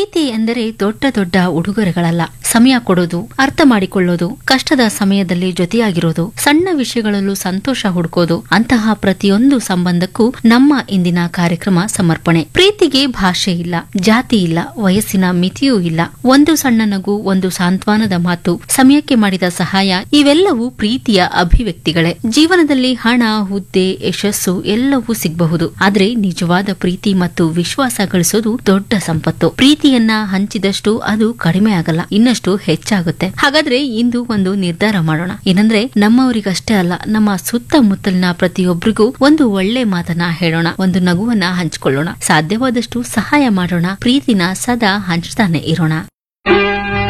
ಪ್ರೀತಿ ಎಂದರೆ ದೊಡ್ಡ ದೊಡ್ಡ ಉಡುಗೊರೆಗಳಲ್ಲ ಸಮಯ ಕೊಡೋದು ಅರ್ಥ ಮಾಡಿಕೊಳ್ಳೋದು ಕಷ್ಟದ ಸಮಯದಲ್ಲಿ ಜೊತೆಯಾಗಿರೋದು ಸಣ್ಣ ವಿಷಯಗಳಲ್ಲೂ ಸಂತೋಷ ಹುಡುಕೋದು ಅಂತಹ ಪ್ರತಿಯೊಂದು ಸಂಬಂಧಕ್ಕೂ ನಮ್ಮ ಇಂದಿನ ಕಾರ್ಯಕ್ರಮ ಸಮರ್ಪಣೆ ಪ್ರೀತಿಗೆ ಭಾಷೆ ಇಲ್ಲ ಜಾತಿ ಇಲ್ಲ ವಯಸ್ಸಿನ ಮಿತಿಯೂ ಇಲ್ಲ ಒಂದು ಸಣ್ಣ ನಗು ಒಂದು ಸಾಂತ್ವನದ ಮಾತು ಸಮಯಕ್ಕೆ ಮಾಡಿದ ಸಹಾಯ ಇವೆಲ್ಲವೂ ಪ್ರೀತಿಯ ಅಭಿವ್ಯಕ್ತಿಗಳೇ ಜೀವನದಲ್ಲಿ ಹಣ ಹುದ್ದೆ ಯಶಸ್ಸು ಎಲ್ಲವೂ ಸಿಗಬಹುದು ಆದ್ರೆ ನಿಜವಾದ ಪ್ರೀತಿ ಮತ್ತು ವಿಶ್ವಾಸ ಗಳಿಸೋದು ದೊಡ್ಡ ಸಂಪತ್ತು ಪ್ರೀತಿಯನ್ನ ಹಂಚಿದಷ್ಟು ಅದು ಕಡಿಮೆ ಆಗಲ್ಲ ಇನ್ನಷ್ಟು ಹೆಚ್ಚಾಗುತ್ತೆ ಹಾಗಾದ್ರೆ ಇಂದು ಒಂದು ನಿರ್ಧಾರ ಮಾಡೋಣ ಏನಂದ್ರೆ ನಮ್ಮವರಿಗಷ್ಟೇ ಅಲ್ಲ ನಮ್ಮ ಸುತ್ತಮುತ್ತಲಿನ ಪ್ರತಿಯೊಬ್ಬರಿಗೂ ಒಂದು ಒಳ್ಳೆ ಮಾತನ್ನ ಹೇಳೋಣ ಒಂದು ನಗುವನ್ನ ಹಂಚಿಕೊಳ್ಳೋಣ ಸಾಧ್ಯವಾದಷ್ಟು ಸಹಾಯ ಮಾಡೋಣ ಪ್ರೀತಿನ ಸದಾ ಹಂಚ್ತಾನೆ ಇರೋಣ